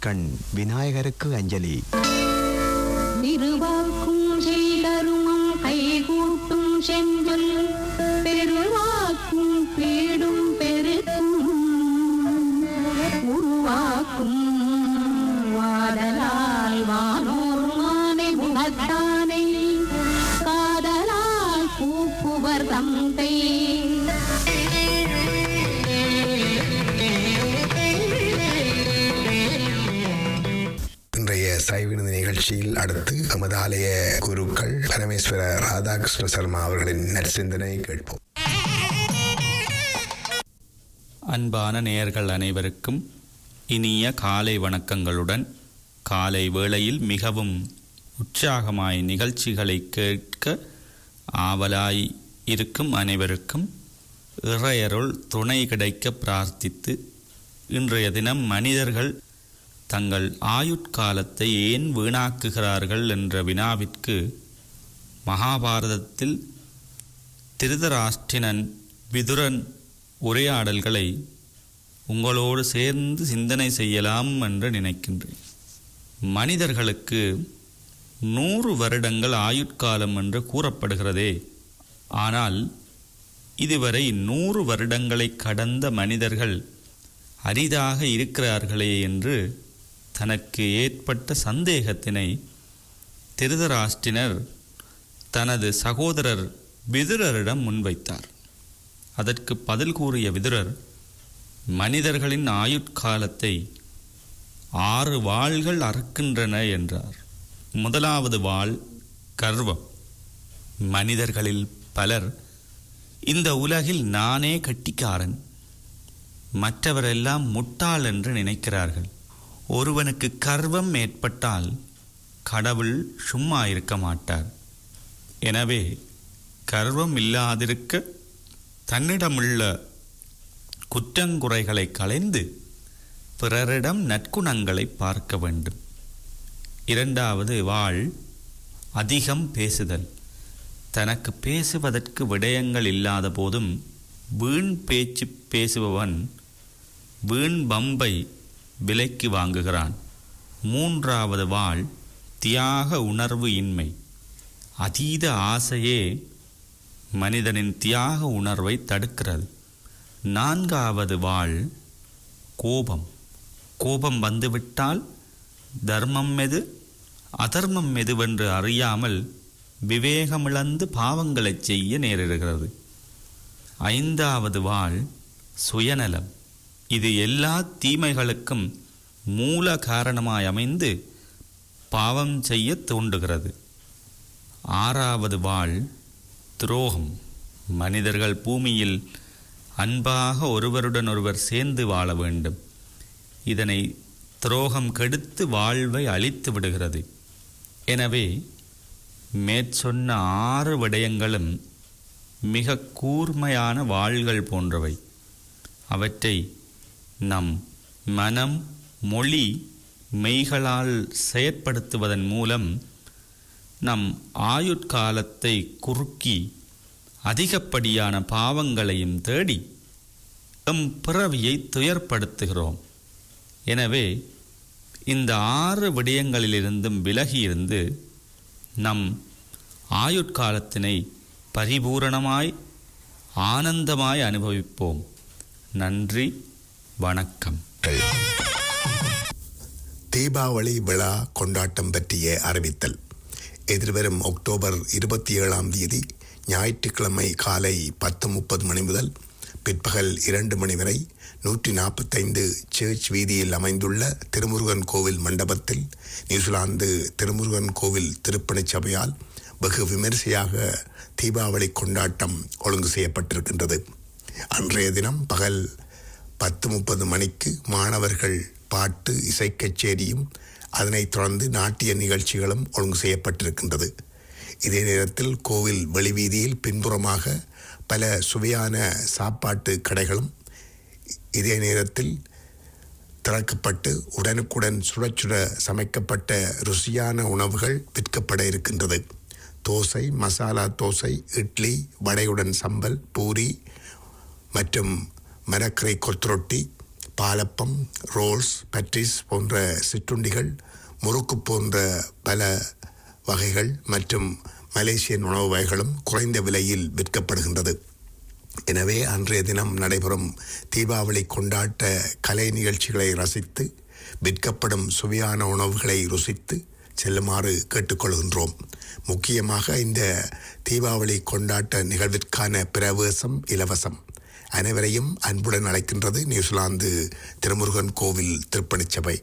நெற்றிக்கண் விநாயகருக்கு அஞ்சலி திருவாக்கும் செய்தருமம் கைகூட்டும் செஞ்சொல் பெருவாக்கும் பீடும் பெருக்கும் உருவாக்கும் வாடலால் வானோர் மானை முகத்தானை காதலால் பூப்புவர் தந்தை இன்றைய சைவினது நிகழ்ச்சியில் அடுத்து எமது ஆலய குருக்கள் பரமேஸ்வர ராதாகிருஷ்ண சர்மா அவர்களின் நற்சிந்தனை கேட்போம் அன்பான நேயர்கள் அனைவருக்கும் இனிய காலை வணக்கங்களுடன் காலை வேளையில் மிகவும் உற்சாகமாய் நிகழ்ச்சிகளை கேட்க ஆவலாய் இருக்கும் அனைவருக்கும் இறையருள் துணை கிடைக்க பிரார்த்தித்து இன்றைய தினம் மனிதர்கள் தங்கள் ஆயுட்காலத்தை ஏன் வீணாக்குகிறார்கள் என்ற வினாவிற்கு மகாபாரதத்தில் திருதராஷ்டிரன் விதுரன் உரையாடல்களை உங்களோடு சேர்ந்து சிந்தனை செய்யலாம் என்று நினைக்கின்றேன் மனிதர்களுக்கு நூறு வருடங்கள் ஆயுட்காலம் என்று கூறப்படுகிறதே ஆனால் இதுவரை நூறு வருடங்களை கடந்த மனிதர்கள் அரிதாக இருக்கிறார்களே என்று தனக்கு ஏற்பட்ட சந்தேகத்தினை திருதராஷ்டினர் தனது சகோதரர் விதுரரிடம் முன்வைத்தார் அதற்கு பதில் கூறிய விதுரர் மனிதர்களின் ஆயுட்காலத்தை ஆறு வாள்கள் அறுக்கின்றன என்றார் முதலாவது வாள் கர்வம் மனிதர்களில் பலர் இந்த உலகில் நானே கட்டிக்காரன் மற்றவரெல்லாம் முட்டாள் என்று நினைக்கிறார்கள் ஒருவனுக்கு கர்வம் ஏற்பட்டால் கடவுள் சும்மா இருக்க மாட்டார் எனவே கர்வம் இல்லாதிருக்க தன்னிடமுள்ள குற்றங்குறைகளை களைந்து பிறரிடம் நற்குணங்களை பார்க்க வேண்டும் இரண்டாவது வாழ் அதிகம் பேசுதல் தனக்கு பேசுவதற்கு விடயங்கள் இல்லாத போதும் வீண் பேச்சு பேசுபவன் வீண் பம்பை விலைக்கு வாங்குகிறான் மூன்றாவது வாழ் தியாக உணர்வு இன்மை அதீத ஆசையே மனிதனின் தியாக உணர்வை தடுக்கிறது நான்காவது வாழ் கோபம் கோபம் வந்துவிட்டால் தர்மம் எது அதர்மம் எதுவென்று அறியாமல் விவேகமிழந்து பாவங்களைச் செய்ய நேரிடுகிறது ஐந்தாவது வாழ் சுயநலம் இது எல்லா தீமைகளுக்கும் மூல காரணமாய் அமைந்து பாவம் செய்ய தூண்டுகிறது ஆறாவது வாழ் துரோகம் மனிதர்கள் பூமியில் அன்பாக ஒருவருடன் ஒருவர் சேர்ந்து வாழ வேண்டும் இதனை துரோகம் கெடுத்து வாழ்வை அழித்து விடுகிறது எனவே மேற்சொன்ன ஆறு விடயங்களும் மிக கூர்மையான வாள்கள் போன்றவை அவற்றை நம் மனம் மொழி மெய்களால் செயற்படுத்துவதன் மூலம் நம் ஆயுட்காலத்தை குறுக்கி அதிகப்படியான பாவங்களையும் தேடி எம் பிறவியை துயர்ப்படுத்துகிறோம் எனவே இந்த ஆறு விடயங்களிலிருந்தும் விலகியிருந்து நம் ஆயுட்காலத்தினை பரிபூரணமாய் ஆனந்தமாய் அனுபவிப்போம் நன்றி வணக்கம் தீபாவளி விழா கொண்டாட்டம் பற்றிய அறிவித்தல் எதிர்வரும் அக்டோபர் இருபத்தி ஏழாம் தேதி ஞாயிற்றுக்கிழமை காலை பத்து முப்பது மணி முதல் பிற்பகல் இரண்டு மணி வரை நூற்றி நாற்பத்தைந்து சர்ச் வீதியில் அமைந்துள்ள திருமுருகன் கோவில் மண்டபத்தில் நியூசிலாந்து திருமுருகன் கோவில் திருப்பணிச் சபையால் வெகு விமரிசையாக தீபாவளி கொண்டாட்டம் ஒழுங்கு செய்யப்பட்டிருக்கின்றது அன்றைய தினம் பகல் பத்து முப்பது மணிக்கு மாணவர்கள் பாட்டு இசை கச்சேரியும் அதனைத் தொடர்ந்து நாட்டிய நிகழ்ச்சிகளும் ஒழுங்கு செய்யப்பட்டிருக்கின்றது இதே நேரத்தில் கோவில் வெளிவீதியில் பின்புறமாக பல சுவையான சாப்பாட்டு கடைகளும் இதே நேரத்தில் திறக்கப்பட்டு உடனுக்குடன் சுட சுட சமைக்கப்பட்ட ருசியான உணவுகள் விற்கப்பட இருக்கின்றது தோசை மசாலா தோசை இட்லி வடையுடன் சம்பல் பூரி மற்றும் மரக்கரை கொத்துரொட்டி பாலப்பம் ரோல்ஸ் பட்ரிஸ் போன்ற சிற்றுண்டிகள் முறுக்கு போன்ற பல வகைகள் மற்றும் மலேசியன் உணவு வகைகளும் குறைந்த விலையில் விற்கப்படுகின்றது எனவே அன்றைய தினம் நடைபெறும் தீபாவளி கொண்டாட்ட கலை நிகழ்ச்சிகளை ரசித்து விற்கப்படும் சுவையான உணவுகளை ருசித்து செல்லுமாறு கேட்டுக்கொள்கின்றோம் முக்கியமாக இந்த தீபாவளி கொண்டாட்ட நிகழ்விற்கான பிரவேசம் இலவசம் அனைவரையும் அன்புடன் அழைக்கின்றது நியூசிலாந்து திருமுருகன் கோவில் திருப்பணிச் சபை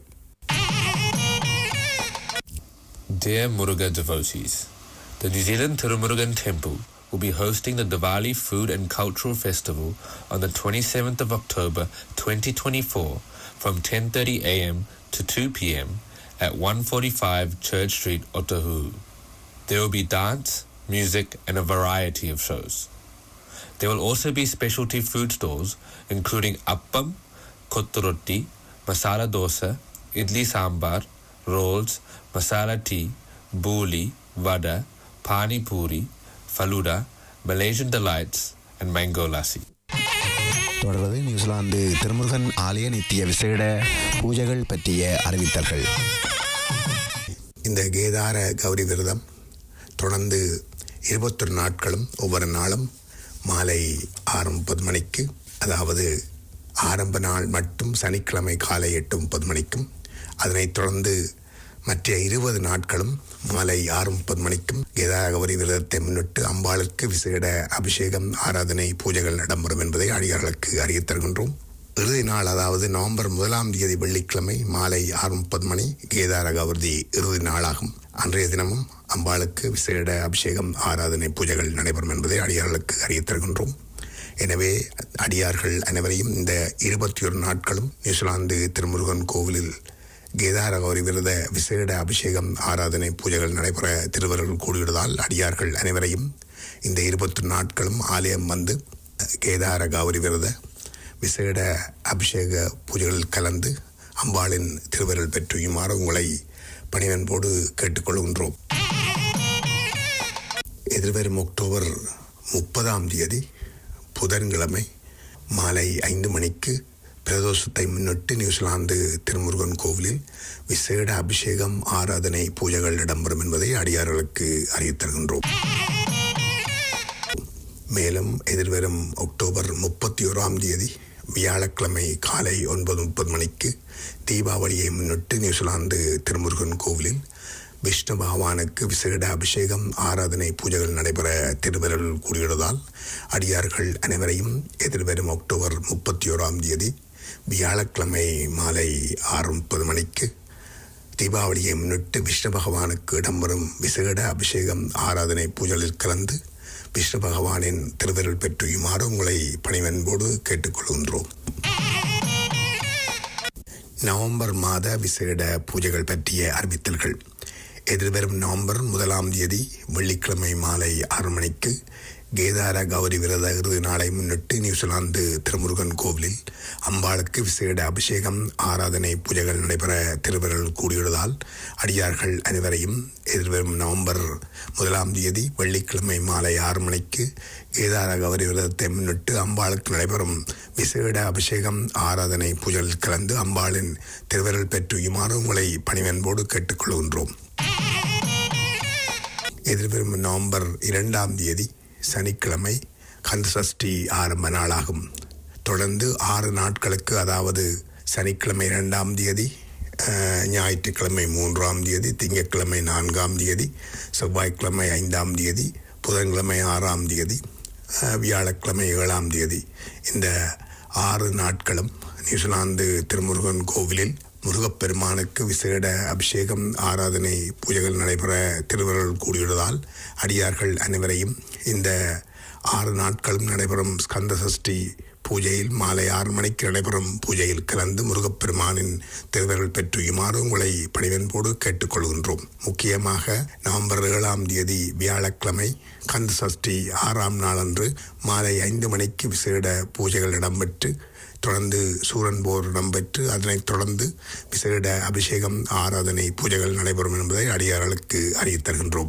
Dear Muruga devotees, the New Zealand Tirumurugan Temple will be hosting the Diwali Food and Cultural Festival on the 27th of October 2024 from 10:30 a.m. to 2 p.m. at 145 Church Street, Otahu. There will be dance, music, and a variety of shows. There will also be specialty food stalls including appam, kotturoti, masala dosa, idli sambar, rolls, masala tea, buli, vada, pani puri, faluda, Malaysian delights, and mango lassi. தொடர்வது New Zealand Thirumurugan ஆலய நித்திய விசேட பூஜைகள் பற்றிய அறிவித்தல்கள் இந்த கேதார கௌரி விரதம் தொடர்ந்து இருபத்தொரு நாட்களும் ஒவ்வொரு நாளும் மாலை ஆறு முப்பது மணிக்கு அதாவது ஆரம்ப நாள் மட்டும் சனிக்கிழமை காலை எட்டு முப்பது மணிக்கும் அதனைத் தொடர்ந்து மற்ற இருபது நாட்களும் மாலை ஆறு முப்பது மணிக்கும் கேதார கௌரி விரதத்தை முன்னிட்டு அம்பாளுக்கு விசேட அபிஷேகம் ஆராதனை பூஜைகள் இடம்பெறும் என்பதை அடியார்களுக்கு அறியத் தருகின்றோம் இறுதி நாள் அதாவது நவம்பர் முதலாம் தேதி வெள்ளிக்கிழமை மாலை ஆறு முப்பது மணி கேதார கௌரி இறுதி நாளாகும் அன்றைய தினமும் அம்பாளுக்கு விசேட அபிஷேகம் ஆராதனை பூஜைகள் நடைபெறும் என்பதை அடியார்களுக்கு அறியத் தருகின்றோம் எனவே அடியார்கள் அனைவரையும் இந்த இருபத்தி ஒரு நாட்களும் நியூசிலாந்து திருமுருகன் கோவிலில் கேதார கௌரி விரத விசேட அபிஷேகம் ஆராதனை பூஜைகள் நடைபெற திருவர்கள் கூடியுள்ளதால் அடியார்கள் அனைவரையும் இந்த இருபத்தி நாட்களும் ஆலயம் வந்து கேதார கௌரி விரத விசேட அபிஷேக பூஜைகளில் கலந்து அம்பாளின் திருவருள் பெற்றுயுமாறு உங்களை பணிவன்போடு கேட்டுக்கொள்கின்றோம் எதிர்வரும் அக்டோபர் முப்பதாம் தேதி புதன்கிழமை மாலை ஐந்து மணிக்கு பிரதோஷத்தை முன்னிட்டு நியூசிலாந்து திருமுருகன் கோவிலில் விசேட அபிஷேகம் ஆராதனை பூஜைகள் இடம்பெறும் என்பதை அடியார்களுக்கு அறியத் தருகின்றோம் மேலும் எதிர்வரும் அக்டோபர் முப்பத்தி ஓராம் தேதி வியாழக்கிழமை காலை ஒன்பது முப்பது மணிக்கு தீபாவளியை முன்னிட்டு நியூசிலாந்து திருமுருகன் கோவிலில் விஷ்ணு பகவானுக்கு விசேட அபிஷேகம் ஆராதனை பூஜைகள் நடைபெற திருவருள் கூடியுள்ளதால் அடியார்கள் அனைவரையும் எதிர்வரும் அக்டோபர் முப்பத்தி ஓராம் தேதி வியாழக்கிழமை மாலை ஆறு முப்பது மணிக்கு தீபாவளியை முன்னிட்டு விஷ்ணு பகவானுக்கு இடம்பெறும் விசேட அபிஷேகம் ஆராதனை பூஜைகளில் கலந்து விஷ்ணு பகவானின் திருவருள் பெற்றுயுமாறு உங்களை பணிவன்போடு கேட்டுக்கொள்கின்றோம் நவம்பர் மாத விசேட பூஜைகள் பற்றிய அறிவித்தல்கள் எதிர்வரும் நவம்பர் முதலாம் தேதி வெள்ளிக்கிழமை மாலை ஆறு மணிக்கு கேதார கௌரி விரத இறுதி நாளை முன்னிட்டு நியூசிலாந்து திருமுருகன் கோவிலில் அம்பாளுக்கு விசேட அபிஷேகம் ஆராதனை பூஜைகள் நடைபெற திருவருள் கூடியுள்ளதால் அடியார்கள் அனைவரையும் எதிர்வரும் நவம்பர் முதலாம் தேதி வெள்ளிக்கிழமை மாலை ஆறு மணிக்கு கேதார கௌரி விரதத்தை முன்னிட்டு அம்பாளுக்கு நடைபெறும் விசேட அபிஷேகம் ஆராதனை பூஜைகளில் கலந்து அம்பாளின் திருவருள் பெற்றுயுமாறு உங்களை பணிவன்போடு கேட்டுக்கொள்கின்றோம் எதிர்வரும் நவம்பர் இரண்டாம் தேதி சனிக்கிழமை கந்தசஷ்டி ஆரம்ப நாளாகும் தொடர்ந்து ஆறு நாட்களுக்கு அதாவது சனிக்கிழமை இரண்டாம் தேதி அஹ், ஞாயிற்றுக்கிழமை மூன்றாம் தேதி திங்கட்கிழமை நான்காம் தேதி செவ்வாய்க்கிழமை ஐந்தாம் தேதி புதன்கிழமை ஆறாம் தேதி அஹ், வியாழக்கிழமை ஏழாம் தேதி இந்த ஆறு நாட்களும் நியூசிலாந்து திருமுருகன் கோவிலில் முருகப்பெருமானுக்கு விசேட அபிஷேகம் ஆராதனை பூஜைகள் நடைபெற திருவருள் கூடியுள்ளதால் அடியார்கள் அனைவரையும் இந்த ஆறு நாட்களும் நடைபெறும் ஸ்கந்த சஷ்டி பூஜையில் மாலை ஆறு மணிக்கு நடைபெறும் பூஜையில் கலந்து முருகப்பெருமானின் திருவருள் பெற்றுயுமாறு உங்களை பணிவன்போடு கேட்டுக்கொள்கின்றோம் முக்கியமாக நவம்பர் ஏழாம் தேதி வியாழக்கிழமை கந்த சஷ்டி ஆறாம் நாளன்று மாலை ஐந்து மணிக்கு விசேட பூஜைகள் இடம்பெற்று தொடர்ந்து சூரன் போர் இடம்பெற்று அதனைத் தொடர்ந்து விசேட அபிஷேகம் ஆராதனை பூஜைகள் நடைபெறும் என்பதை அடியார்களுக்கு அறியத் தருகின்றோம்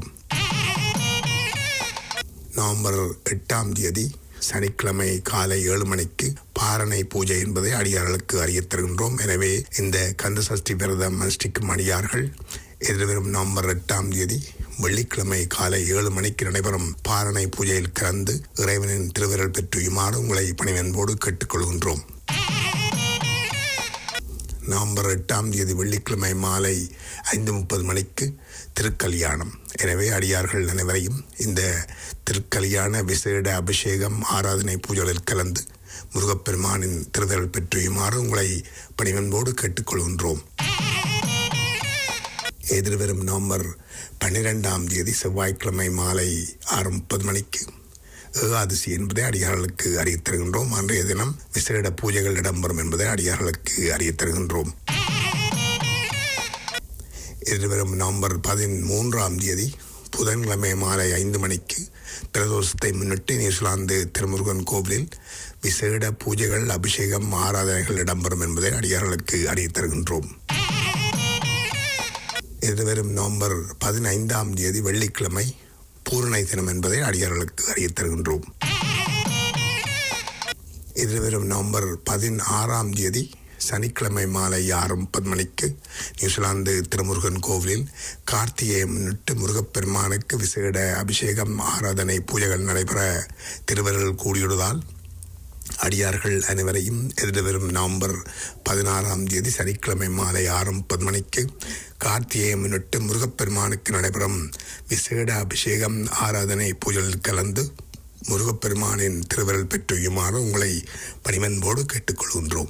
நவம்பர் எட்டாம் தேதி சனிக்கிழமை காலை ஏழு மணிக்கு பாரணை பூஜை என்பதை அடியார்களுக்கு அறியத் தருகின்றோம் எனவே இந்த கந்த சஷ்டி விரதம் அனுஷ்டிக்கும் அடியார்கள் எதிர்வரும் நவம்பர் எட்டாம் தேதி வெள்ளிக்கிழமை காலை ஏழு மணிக்கு நடைபெறும் பாரணை பூஜையில் கலந்து இறைவனின் திருவிரல் பெற்றுயுமாறு உங்களை பணிவன்போடு கேட்டுக்கொள்கின்றோம் நவம்பர் எட்டாம் தேதி வெள்ளிக்கிழமை மாலை ஐந்து முப்பது மணிக்கு திருக்கல்யாணம் எனவே அடியார்கள் அனைவரையும் இந்த திருக்கல்யாண விசேட அபிஷேகம் ஆராதனை பூஜைகளில் கலந்து முருகப்பெருமானின் திருவிரல் பெற்றுயுமாறு உங்களை பணிவன்போடு கேட்டுக்கொள்கின்றோம் எதிர்வரும் நவம்பர் பன்னிரெண்டாம் தேதி செவ்வாய்க்கிழமை மாலை ஆறு முப்பது மணிக்கு ஏகாதசி என்பதை அடியார்களுக்கு அறியத் தருகின்றோம் அன்றைய தினம் விசேட பூஜைகள் இடம்பெறும் என்பதை அடியார்களுக்கு அறியத் தருகின்றோம் எதிர்வரும் நவம்பர் பதிமூன்றாம் தேதி புதன்கிழமை மாலை ஐந்து மணிக்கு பிரதோஷத்தை முன்னிட்டு நியூசிலாந்து திருமுருகன் கோவிலில் விசேட பூஜைகள் அபிஷேகம் ஆராதனைகள் இடம்பெறும் என்பதை அடியார்களுக்கு அறியத் தருகின்றோம் எதிர்வரும் நவம்பர் பதினைந்தாம் தேதி வெள்ளிக்கிழமை பூரணை தினம் என்பதை அடியார்களுக்கு அறியத் தருகின்றோம் எதிர்வரும் நவம்பர் பதினாறாம் தேதி சனிக்கிழமை மாலை ஆறு முப்பது மணிக்கு நியூசிலாந்து திருமுருகன் கோவிலில் கார்த்திகையை முன்னிட்டு முருகப்பெருமானுக்கு விசேட அபிஷேகம் ஆராதனை பூஜைகள் நடைபெற திருவருள் கூடியுள்ளதால் அடியார்கள் அனைவரையும் எதிர்வரும் நவம்பர் பதினாறாம் தேதி சனிக்கிழமை மாலை ஆறு முப்பது மணிக்கு கார்த்திகையை முன்னிட்டு முருகப்பெருமானுக்கு நடைபெறும் விசேட அபிஷேகம் ஆராதனை பூஜையில் கலந்து முருகப்பெருமானின் திருவிரல் பெற்றுயுமாறு உங்களை பணிவன்போடு கேட்டுக்கொள்கின்றோம்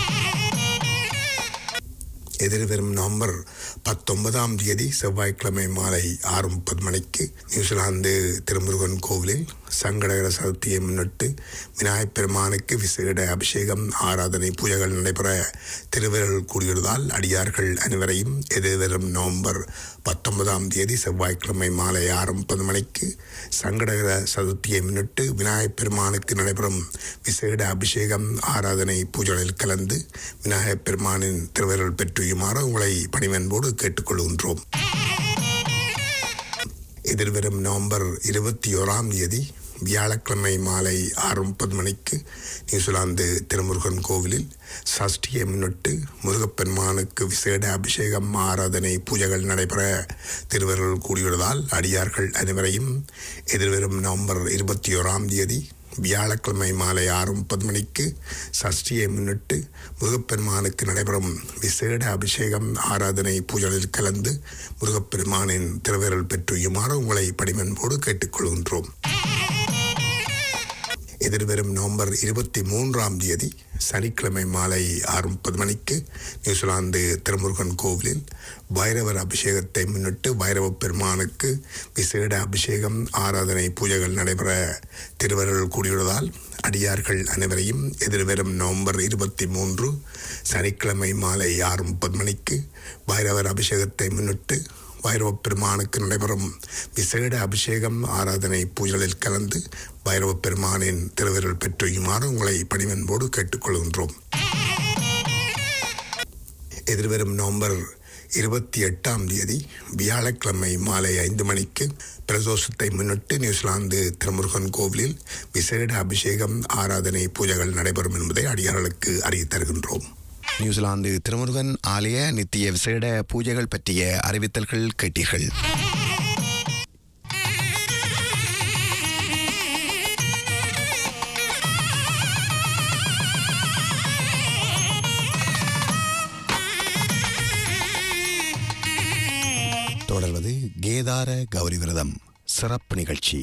எதிர்வரும் நவம்பர் பத்தொன்பதாம் தேதி செவ்வாய்க்கிழமை மாலை ஆறு முப்பது மணிக்கு நியூசிலாந்து திருமுருகன் கோவிலில் சங்கடகர சதுர்த்தியை முன்னிட்டு விநாயகப் பெருமானுக்கு விசேட அபிஷேகம் ஆராதனை பூஜைகள் நடைபெற திருவிரல் கூடியுள்ளதால் அடியார்கள் அனைவரையும் எதிர்வரும் நவம்பர் பத்தொன்பதாம் தேதி செவ்வாய்க்கிழமை மாலை ஆறு முப்பது மணிக்கு சங்கடகர சதுர்த்தியை முன்னிட்டு விநாயகப் பெருமானுக்கு நடைபெறும் விசேட அபிஷேகம் ஆராதனை பூஜைகளில் கலந்து விநாயகப் பெருமானின் திருவிரல் பெற்றுயுமாறு உங்களை பணிவன்போடு கேட்டுக்கொள்கின்றோம் எதிர்வரும் நவம்பர் இருபத்தி ஓராம் தேதி வியாழக்கிழமை மாலை ஆறு முப்பது மணிக்கு நியூசிலாந்து திருமுருகன் கோவிலில் சஷ்டியை முன்னிட்டு முருகப்பெருமானுக்கு விசேட அபிஷேகம் ஆராதனை பூஜைகள் நடைபெற திருவருள் கூடியுள்ளதால் அடியார்கள் அனைவரையும் எதிர்வரும் நவம்பர் இருபத்தி ஓராம் தேதி வியாழக்கிழமை மாலை ஆறு முப்பது மணிக்கு சஷ்டியை முன்னிட்டு முருகப்பெருமானுக்கு நடைபெறும் விசேட அபிஷேகம் ஆராதனை பூஜைகளில் கலந்து முருகப்பெருமானின் திருவிரல் பெற்றுயுமாறு உங்களை படிமன்போடு கேட்டுக்கொள்கின்றோம் எதிர்வரும் நவம்பர் இருபத்தி மூன்றாம் தேதி சனிக்கிழமை மாலை ஆறு முப்பது மணிக்கு நியூசிலாந்து திருமுருகன் கோவிலில் பைரவர் அபிஷேகத்தை முன்னிட்டு பைரவ பெருமானுக்கு விசேட அபிஷேகம் ஆராதனை பூஜைகள் நடைபெற திருவருள் கூடியுள்ளதால் அடியார்கள் அனைவரையும் எதிர்வரும் நவம்பர் இருபத்தி மூன்று சனிக்கிழமை மாலை ஆறு முப்பது மணிக்கு பைரவர் அபிஷேகத்தை முன்னிட்டு பைரவ பெருமானுக்கு நடைபெறும் விசேட அபிஷேகம் ஆராதனை பூஜைகளில் கலந்து பைரவ பெருமானின் திருவிரல் பெற்றுயுமாறு உங்களை பணிவன்போடு கேட்டுக்கொள்கின்றோம் எதிர்வரும் நவம்பர் இருபத்தி எட்டாம் தேதி வியாழக்கிழமை மாலை ஐந்து மணிக்கு பிரதோஷத்தை முன்னிட்டு நியூசிலாந்து திருமுருகன் கோவிலில் விசேட அபிஷேகம் ஆராதனை பூஜைகள் நடைபெறும் என்பதை அடியார்களுக்கு அறிவித் தருகின்றோம் நியூசிலாந்து திருமுருகன் ஆலய நித்திய விசேட பூஜைகள் பற்றிய அறிவித்தல்கள் கேட்டீர்கள் தொடர்வது கேதார கௌரி விரதம் சிறப்பு நிகழ்ச்சி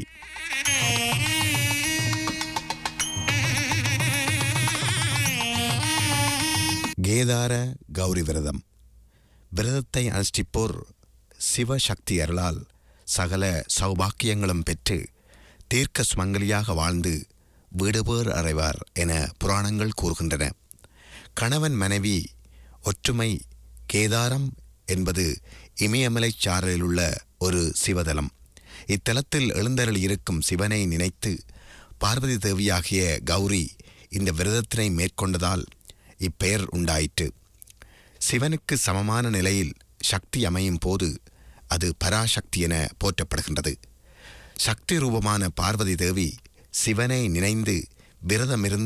கேதார கௌரி விரதம் விரதத்தை அனுஷ்டிப்போர் சிவசக்தி அருளால் சகல சௌபாக்கியங்களும் பெற்று தீர்க்க சுமங்கலியாக வாழ்ந்து வீடுபேர் அறைவார் என புராணங்கள் கூறுகின்றன கணவன் மனைவி ஒற்றுமை கேதாரம் என்பது இமயமலைச் சாரலில் உள்ள ஒரு சிவதலம் இத்தலத்தில் எழுந்தருள் இருக்கும் சிவனை நினைத்து பார்வதி தேவியாகிய கௌரி இந்த விரதத்தினை மேற்கொண்டதால் இப்பெயர் உண்டாயிற்று சிவனுக்கு சமமான நிலையில் சக்தி அமையும் போது அது பராசக்தி என போற்றப்படுகின்றது சக்தி ரூபமான பார்வதி தேவி சிவனை நினைந்து விரதமிருந்து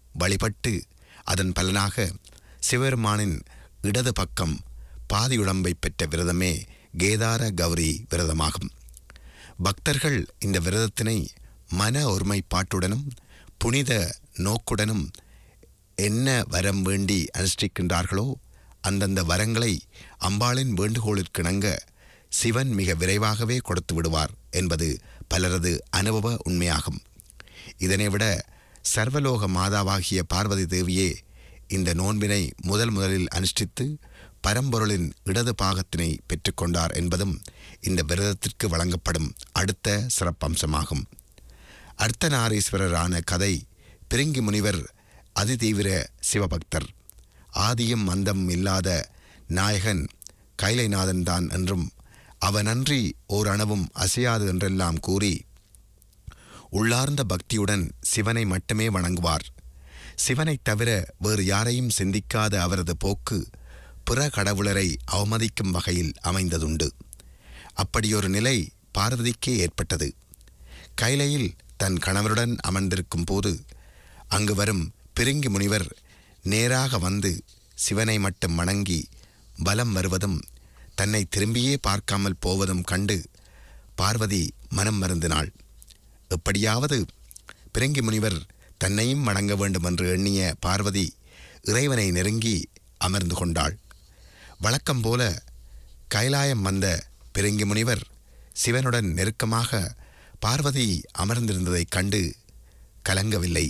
வழிபட்டு அதன் பலனாக சிவபெருமானின் இடது பக்கம் பாதியுடம்பை பெற்ற விரதமே கேதார கௌரி விரதமாகும் பக்தர்கள் இந்த விரதத்தினை மன ஒருமைப்பாட்டுடனும் புனித நோக்குடனும் என்ன வரம் வேண்டி அனுஷ்டிக்கின்றார்களோ அந்தந்த வரங்களை அம்பாளின் வேண்டுகோளிற்கிணங்க சிவன் மிக விரைவாகவே கொடுத்து விடுவார் என்பது பலரது அனுபவ உண்மையாகும் இதனை விட சர்வலோக மாதாவாகிய பார்வதி தேவியே இந்த நோன்பினை முதல் முதலில் அனுஷ்டித்து பரம்பொருளின் இடது பாகத்தினை பெற்றுக்கொண்டார் என்பதும் இந்த விரதத்திற்கு வழங்கப்படும் அடுத்த சிறப்பம்சமாகும் அர்த்தநாரீஸ்வரரான கதை பிரிங்கி முனிவர் அதிதீவிர சிவபக்தர் ஆதியும் அந்தம் இல்லாத நாயகன் கைலைநாதன் தான் என்றும் அவனன்றி ஓர் அணவும் அசையாது என்றெல்லாம் கூறி உள்ளார்ந்த பக்தியுடன் சிவனை மட்டுமே வணங்குவார் சிவனைத் தவிர வேறு யாரையும் சிந்திக்காத அவரது போக்கு பிற கடவுளரை அவமதிக்கும் வகையில் அமைந்ததுண்டு அப்படியொரு நிலை பார்வதிக்கே ஏற்பட்டது கைலையில் தன் கணவருடன் அமர்ந்திருக்கும் போது அங்கு வரும் பிரிங்கி முனிவர் நேராக வந்து சிவனை மட்டும் வணங்கி பலம் வருவதும் தன்னை திரும்பியே பார்க்காமல் போவதும் கண்டு பார்வதி மனம் மருந்தினாள் எப்படியாவது பிரிங்கி முனிவர் தன்னையும் வணங்க வேண்டும் என்று எண்ணிய பார்வதி இறைவனை நெருங்கி அமர்ந்து கொண்டாள் வழக்கம் போல கைலாயம் வந்த பிரிங்கி முனிவர் சிவனுடன் நெருக்கமாக பார்வதி அமர்ந்திருந்ததைக் கண்டு கலங்கவில்லை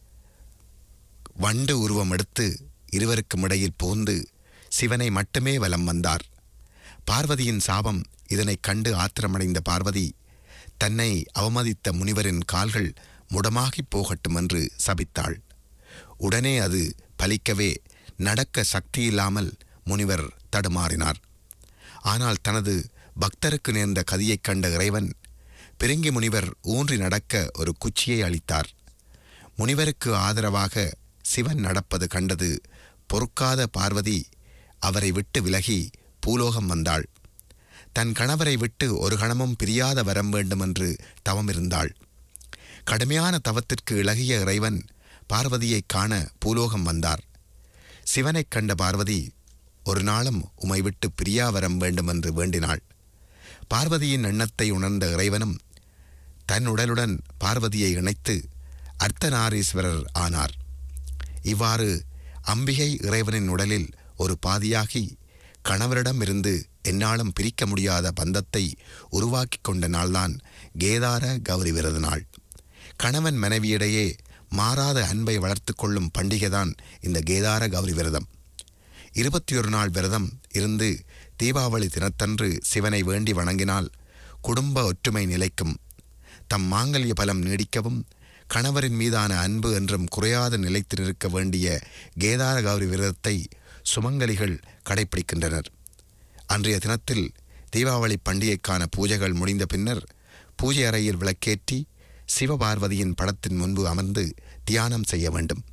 வண்டு உருவம் எடுத்து இருவருக்கும் இடையில் புகுந்து சிவனை மட்டுமே வலம் வந்தார் பார்வதியின் சாபம் இதனைக் கண்டு ஆத்திரமடைந்த பார்வதி தன்னை அவமதித்த முனிவரின் கால்கள் முடமாகிப் போகட்டும் என்று சபித்தாள் உடனே அது பலிக்கவே நடக்க சக்தியில்லாமல் முனிவர் தடுமாறினார் ஆனால் தனது பக்தருக்கு நேர்ந்த கதியைக் கண்ட இறைவன் பிரிங்கி முனிவர் ஊன்றி நடக்க ஒரு குச்சியை அளித்தார் முனிவருக்கு ஆதரவாக சிவன் நடப்பது கண்டது பொறுக்காத பார்வதி அவரை விட்டு விலகி பூலோகம் வந்தாள் தன் கணவரை விட்டு ஒரு கணமும் பிரியாத வரம் வேண்டும் என்று தவமிருந்தாள் கடுமையான தவத்திற்கு இளகிய இறைவன் பார்வதியைக் காண பூலோகம் வந்தார் சிவனைக் கண்ட பார்வதி ஒரு நாளும் உமை விட்டு பிரியா வரம் வேண்டும் என்று வேண்டினாள் பார்வதியின் எண்ணத்தை உணர்ந்த இறைவனும் தன் உடலுடன் பார்வதியை இணைத்து அர்த்தநாரீஸ்வரர் ஆனார் இவ்வாறு அம்பிகை இறைவனின் உடலில் ஒரு பாதியாகி கணவரிடமிருந்து என்னாலும் பிரிக்க முடியாத பந்தத்தை உருவாக்கிக் கொண்ட நாள்தான் கேதார கௌரி விரத நாள் கணவன் மனைவியிடையே மாறாத அன்பை வளர்த்து கொள்ளும் பண்டிகைதான் இந்த கேதார கௌரி விரதம் இருபத்தி ஒரு நாள் விரதம் இருந்து தீபாவளி தினத்தன்று சிவனை வேண்டி வணங்கினால் குடும்ப ஒற்றுமை நிலைக்கும் தம் மாங்கல்ய பலம் நீடிக்கவும் கணவரின் மீதான அன்பு என்றும் குறையாத நிலைத்து நிற்க வேண்டிய கேதார கௌரி விரதத்தை சுமங்கலிகள் கடைப்பிடிக்கின்றனர் அன்றைய தினத்தில் தீபாவளி பண்டிகைக்கான பூஜைகள் முடிந்த பின்னர் பூஜை அறையில் விளக்கேற்றி சிவபார்வதியின் படத்தின் முன்பு அமர்ந்து தியானம் செய்ய வேண்டும்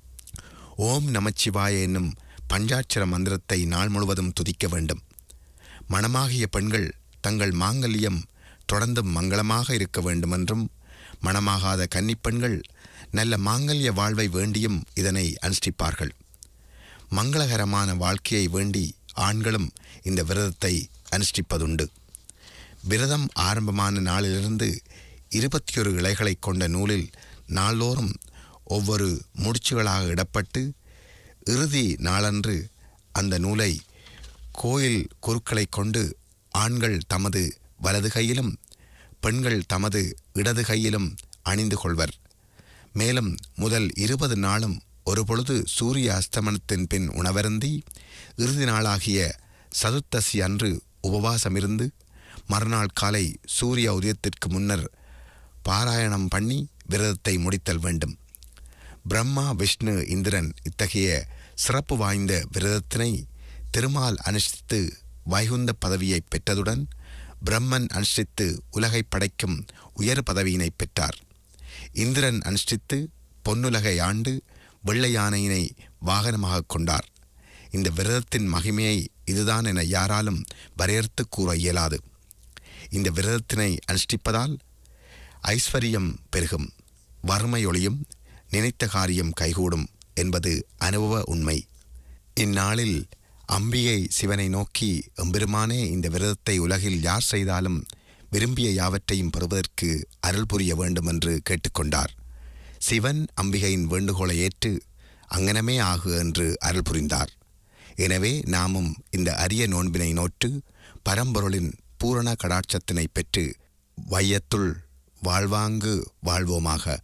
ஓம் நமச்சிவாய என்னும் பஞ்சாட்சர மந்திரத்தை நாள் முழுவதும் துதிக்க வேண்டும் மணமாகிய பெண்கள் தங்கள் மாங்கல்யம் தொடர்ந்தும் மங்களமாக இருக்க வேண்டுமென்றும் மணமாகாத கன்னிப்பெண்கள் நல்ல மாங்கல்ய வாழ்வை வேண்டியும் இதனை அனுஷ்டிப்பார்கள் மங்களகரமான வாழ்க்கையை வேண்டி ஆண்களும் இந்த விரதத்தை அனுஷ்டிப்பதுண்டு விரதம் ஆரம்பமான நாளிலிருந்து இருபத்தி ஒரு இலைகளைக் கொண்ட நூலில் நாள்தோறும் ஒவ்வொரு முடிச்சுகளாக இடப்பட்டு இறுதி நாளன்று அந்த நூலை கோயில் குருக்களைக் கொண்டு ஆண்கள் தமது வலது கையிலும் பெண்கள் தமது இடது கையிலும் அணிந்து கொள்வர் மேலும் முதல் இருபது நாளும் ஒரு பொழுது சூரிய அஸ்தமனத்தின் பின் உணவருந்தி இறுதி நாளாகிய சதுர்த்தசி அன்று உபவாசமிருந்து மறுநாள் காலை சூரிய உதயத்திற்கு முன்னர் பாராயணம் பண்ணி விரதத்தை முடித்தல் வேண்டும் பிரம்மா விஷ்ணு இந்திரன் இத்தகைய சிறப்பு வாய்ந்த விரதத்தினை திருமால் அனுஷ்டித்து வைகுந்த பதவியை பெற்றதுடன் பிரம்மன் அனுஷ்டித்து உலகை படைக்கும் உயர் பதவியினை பெற்றார் இந்திரன் அனுஷ்டித்து பொன்னுலகை ஆண்டு வெள்ளை யானையினை வாகனமாக கொண்டார் இந்த விரதத்தின் மகிமையை இதுதான் என யாராலும் வரையறுத்து கூற இயலாது இந்த விரதத்தினை அனுஷ்டிப்பதால் ஐஸ்வர்யம் பெருகும் வறுமை ஒளியும் நினைத்த காரியம் கைகூடும் என்பது அனுபவ உண்மை இந்நாளில் அம்பிகை சிவனை நோக்கி எம்பெருமானே இந்த விரதத்தை உலகில் யார் செய்தாலும் விரும்பிய யாவற்றையும் பெறுவதற்கு அருள் புரிய வேண்டும் என்று கேட்டுக்கொண்டார் சிவன் அம்பிகையின் வேண்டுகோளை ஏற்று அங்கனமே ஆகு என்று அருள் புரிந்தார் எனவே நாமும் இந்த அரிய நோன்பினை நோற்று பரம்பொருளின் பூரண கடாட்சத்தினை பெற்று வையத்துள் வாழ்வாங்கு வாழ்வோமாக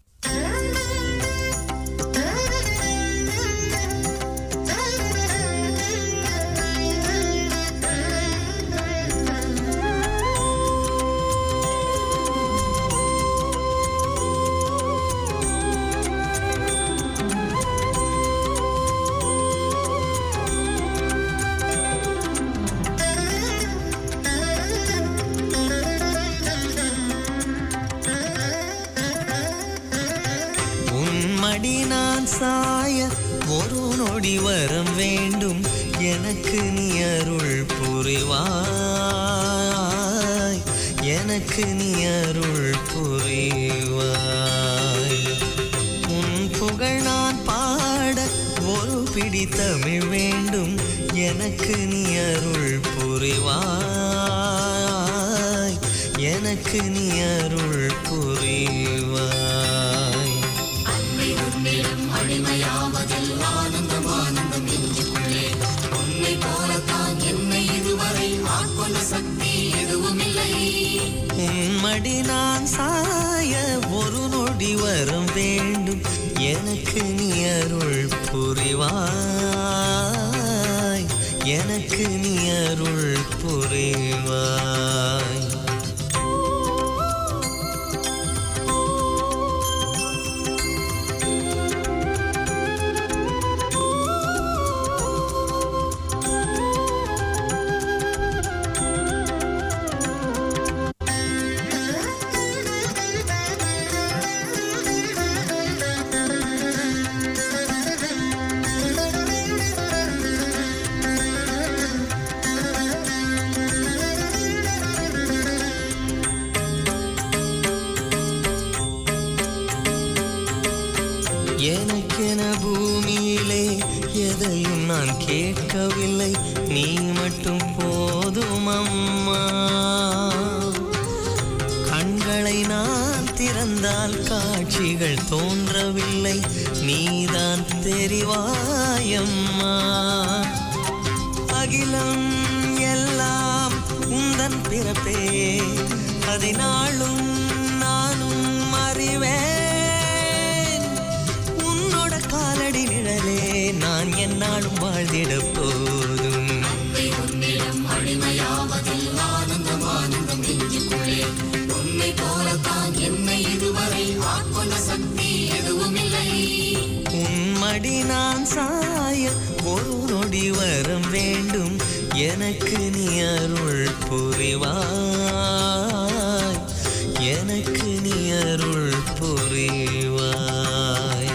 உன்மடி நான் சாய ஒரு நொடி வரம் வேண்டும் எனக்கு நீ அருள் புரிவாய் எனக்கு நீ அருள் புரிவாய் உன் புகழ் நான் பாட ஒரு பிடி தமிழ் வேண்டும் எனக்கு நீ அருள் புரிவாய் எனக்கு நீ அருள் புரிவாய் உன்மடி நான் சாய ஒரு நொடி வரம் வேண்டும் எனக்கு நீ அருள் புரிவாய் எனக்கு நீ அருள் புரிவாய் எனக்கென பூமியிலே எதையும் நான் கேட்கவில்லை நீ மட்டும் போதும் அம்மா கண்களை நான் திறந்தால் காட்சிகள் தோன்றவில்லை நீதான் தெரிவாயம்மா அகிலம் எல்லாம் உந்தன் பிறப்பே அதை நாளும் நானும் அறிவேன் உன்னோட காலடி நிழலே நான் என்னாலும் வாழ்ந்திட போதும் உன்மடி நான் சாய ஒரு நொடி வரம் வேண்டும் எனக்கு நீ அருள் புரிவாய் எனக்கு நீ அருள் புரிவாய்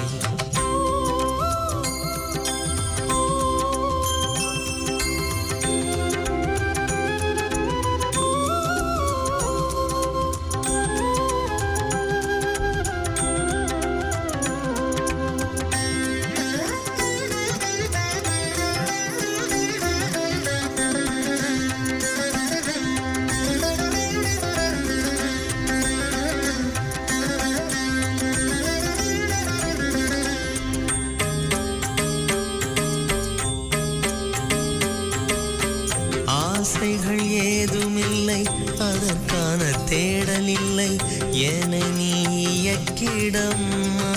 ஆசைகள் ஏதுமில்லை அதற்கான தேடல் இல்லை என நீ இயக்கிடம்மா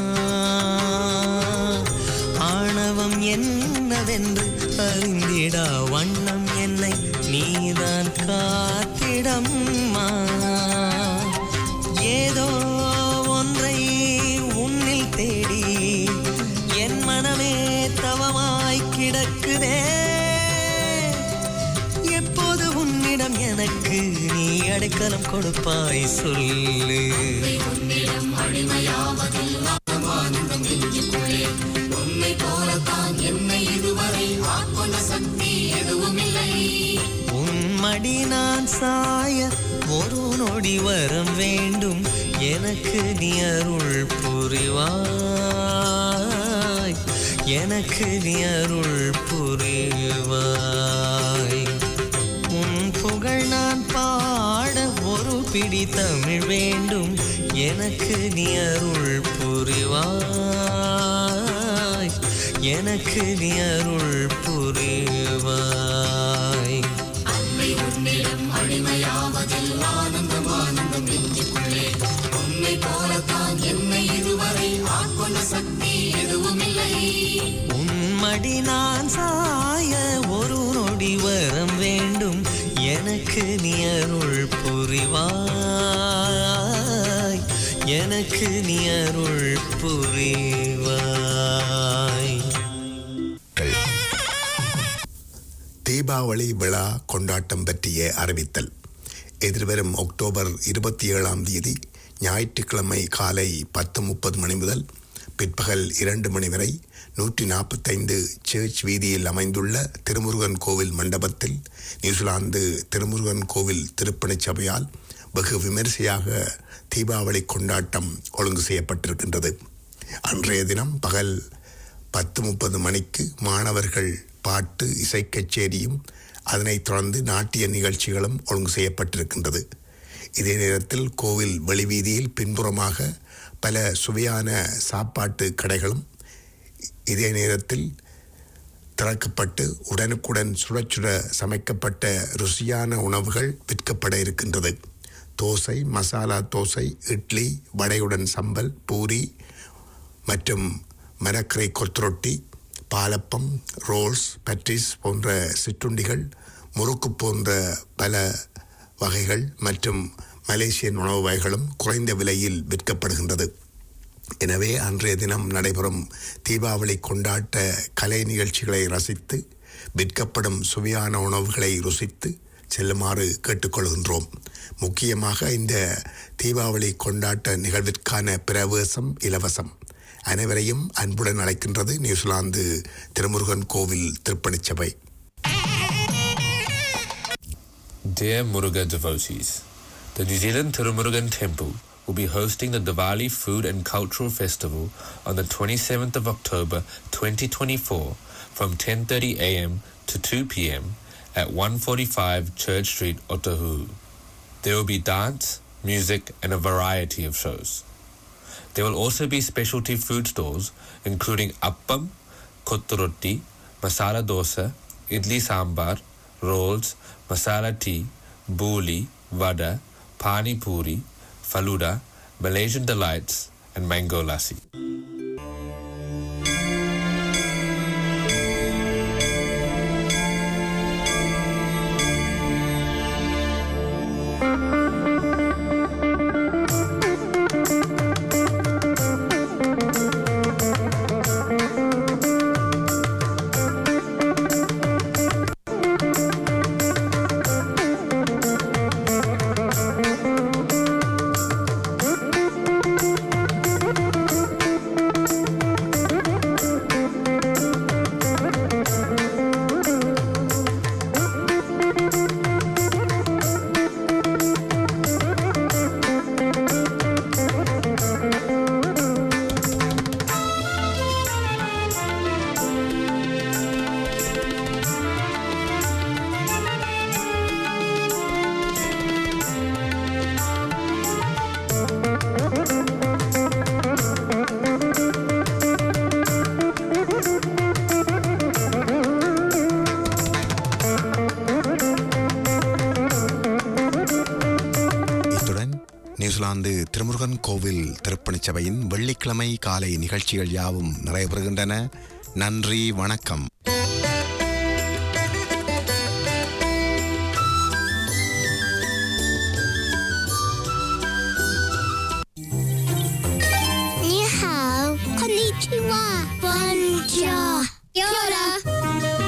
ஆணவம் என்னவென்று அறிந்திடா வண்ணம் என்னை நீதான் காத்திடம்மா ஏதோ ஒன்றை உன்னில் தேடி என் மனமே தவமாய் கிடக்குதே எப்போது உன்னிடம் எனக்கு நீ அடைக்கலம் கொடுப்பாய் சொல்லு உன்மடி நான் சாய ஒரு நொடி வரம் வேண்டும் எனக்கு நீ அருள் புரிவாய் எனக்கு நீ அருள் புரிவாய் உன் புகழ் நான் பாட ஒரு பிடி தமிழ் வேண்டும் எனக்கு நீ அருள் புரிவாய் எனக்கு நீ அருள் புரிவாய் உன்மடி நான் சாய ஒரு நொடி வரம் வேண்டும் எனக்கு நீ அருள் புரிவாய் எனக்கு நீ அருள் புரிவாய் தீபாவளி விழா கொண்டாட்டம் பற்றிய அறிவித்தல் எதிர்வரும் அக்டோபர் இருபத்தி ஏழாம் தேதி ஞாயிற்றுக்கிழமை காலை பத்து முப்பது மணி முதல் பிற்பகல் இரண்டு மணி வரை நூற்றி நாற்பத்தைந்து சர்ச் வீதியில் அமைந்துள்ள திருமுருகன் கோவில் மண்டபத்தில் நியூசிலாந்து திருமுருகன் கோவில் திருப்பணிச் சபையால் வெகு விமரிசையாக தீபாவளி கொண்டாட்டம் ஒழுங்கு செய்யப்பட்டிருக்கின்றது அன்றைய தினம் பகல் பத்து முப்பது மணிக்கு மாணவர்கள் பாட்டு இசை கச்சேரியும் அதனைத் தொடர்ந்து நாட்டிய நிகழ்ச்சிகளும் ஒழுங்கு செய்யப்பட்டிருக்கின்றது இதே நேரத்தில் கோவில் வெளிவீதியில் பின்புறமாக பல சுவையான சாப்பாட்டு கடைகளும் இதே நேரத்தில் திறக்கப்பட்டு உடனுக்குடன் சுட சுட சமைக்கப்பட்ட ருசியான உணவுகள் விற்கப்பட இருக்கின்றது தோசை மசாலா தோசை இட்லி வடையுடன் சம்பல் பூரி மற்றும் மரக்கரை கொத்துரொட்டி பாலப்பம் ரோல்ஸ் பட்ரிஸ் போன்ற சிற்றுண்டிகள் முறுக்கு போன்ற பல வகைகள் மற்றும் மலேசியன் உணவு வகைகளும் குறைந்த விலையில் விற்கப்படுகின்றது எனவே அன்றைய தினம் நடைபெறும் தீபாவளி கொண்டாட்ட கலை நிகழ்ச்சிகளை ரசித்து விற்கப்படும் சுவையான உணவுகளை ருசித்து செல்லுமாறு கேட்டுக்கொள்கின்றோம் முக்கியமாக இந்த தீபாவளி கொண்டாட்ட நிகழ்விற்கான பிரவேசம் இலவசம் அனைவரையும் அன்புடன் அழைக்கின்றது நியூசிலாந்து திருமுருகன் கோவில் திருப்பணிச் சபை Dear Muruga devotees, the New Zealand Tirumurugan Temple will be hosting the Diwali Food and Cultural Festival on the 27th of October 2024 from 10:30 a.m. to 2 p.m. at 145 Church Street, Otahuhu. There will be dance, music, and a variety of shows. There will also be specialty food stalls including appam, kotturoti, masala dosa, idli sambar, rolls, masala tea, buli, vada, pani puri, faluda, Malaysian delights, and mango lassi. இத்துடன் New Zealand Thirumurugan கோவில் திருப்பணிச் சபையின் வெள்ளிக்கிழமை காலை நிகழ்ச்சிகள் யாவும் நிறைவுறுகின்றன நன்றி வணக்கம் Ni hao, konnichiwa, bonjour, kia ora.